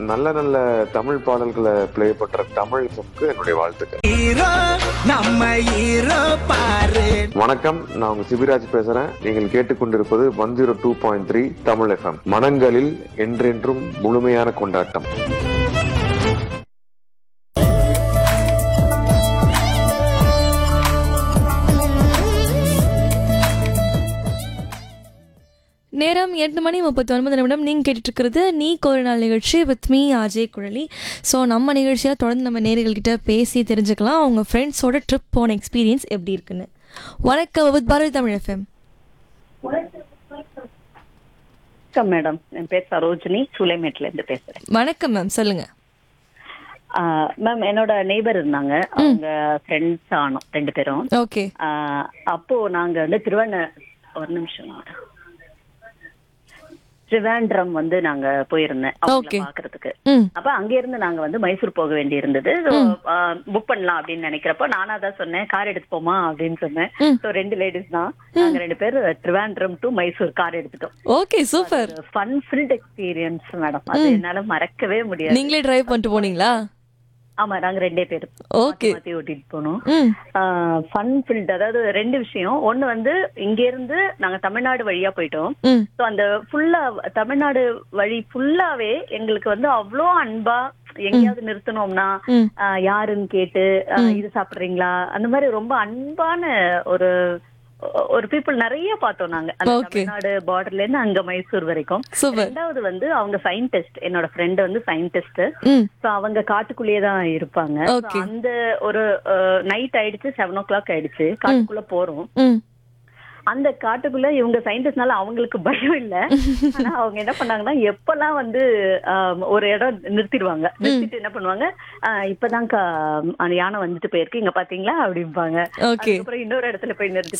நல்ல நல்ல தமிழ் பாடல்களை ப்ளே பண்ற தமிழ் எஃப்எம்க்கு என்னுடைய வாழ்த்துக்கள் ஹீரோ நம்ம ஹீரோ பாரு வணக்கம் நான் உங்க சிபிராஜ் பேசுறேன் நீங்கள் கேட்டுக்கொண்டிருப்பது one zero two point three Tamil FM மனங்களில் என்றென்றும் முழுமையான கொண்டாட்டம் நேரம் எட்டு மணி முப்பத்தி ஒன்பது நிமிடம் நீங்கள் கேட்டுட்டு இருக்கிறது நீ ஒரு நாள் நிகழ்ச்சி with me Ajay Kuzhali so நம்ம நிகழ்ச்சியாக தொடர்ந்து நம்ம நேர்கள்கிட்ட பேசி தெரிஞ்சுக்கலாம் அவங்க ஃப்ரெண்ட்ஸோட ட்ரிப் போன எக்ஸ்பீரியன்ஸ் எப்படி இருக்குன்னு வணக்கம் வித் பாரதி தமிழ் எஃப்எம் வணக்கம் மேடம் என் பேர் சரோஜினி சூளைமேட்ல இருந்து பேசுறேன் வணக்கம் மேம் சொல்லுங்கள் ஆஹ் மேம் என்னோட நெய்பர் இருந்தாங்க அவங்க ஃப்ரெண்ட்ஸ் ஆனோம் ரெண்டு பேரும் ஓகே ஆஹ் அப்போ நாங்க வந்து திருவண்ண ஒரு நிமிஷம் madam. திருவேண்ட்ரம் வந்து நாங்க போயிருந்தேன் Okay. அவங்கள பாக்குறதுக்கு ம் அப்ப அங்க இருந்து நாங்க வந்து மைசூர் போக வேண்டி இருந்தது புக் பண்ணலாம் அப்படின்னு நினைக்கிறப்போ நானா தான் சொன்னேன் கார் எடுத்து போமா அப்படின்னு சொன்னேன் ம். சோ ரெண்டு லேடிஸ் தான் நாங்க ரெண்டு பேர் திருவேண்ட்ரம் டு மைசூர் கார் எடுத்துட்டோம் okay super fun filled experience madam அது என்னால மறக்கவே முடியாது நீங்களே டிரைவ் பண்ணிட்டு போனீங்களா ஆமா நாங்க ரெண்டே பேர் Okay. மாத்தி ஓட்டிட்டு போனோம் ம் ஃபன் ஃபில்ட் அதாவது ரெண்டு விஷயம் ஒண்ணு வந்து இங்க இருந்து நாங்க தமிழ்நாடு வழியா போயிட்டோம் ம் சோ அந்த ஃபுல்லா தமிழ்நாடு வழி ஃபுல்லாவே எங்களுக்கு வந்து அவ்வளோ அன்பா எங்கேயாவது நிறுத்தணும்னா ம் ஆஹ் யாருன்னு கேட்டு ஆஹ் இது சாப்பிடுறீங்களா அந்த மாதிரி ரொம்ப அன்பான ஒரு ஒரு பீப்புள் நிறைய பார்த்தோம் நாங்க அந்த Okay. தமிழ்நாடு பார்டர்ல இருந்து அங்க மைசூர் வரைக்கும் சூப்பர் ரெண்டாவது வந்து அவங்க சயின்டிஸ்ட் என்னோட ஃப்ரெண்ட் வந்து சயின்டிஸ்ட் ம் சோ அவங்க காட்டுக்குள்ளேயே தான் இருப்பாங்க So, Okay. அந்த ஒரு நைட் ஆயிடுச்சு செவன் ஓ கிளாக் ஆயிடுச்சு காட்டுக்குள்ள போறோம் ம் அந்த காட்டுக்குள்ள இவங்க சயின்டிஸ்ட்னால அவங்களுக்கு பயம் இல்ல ஆனா அவங்க என்ன பண்ணாங்கன்னா எப்பெல்லாம் வந்து ஆம், ஒரு இடம் நிறுத்திடுவாங்க நிறுத்திட்டு என்ன பண்ணுவாங்க ஆஹ், இப்பதான் கா- அந்த யானை வந்துட்டு போயிருக்கு இங்க பாத்தீங்களா அப்படிம்பாங்க ஓகே அதுக்கப்புறம் இன்னொரு இடத்துல போய் நிறுத்தி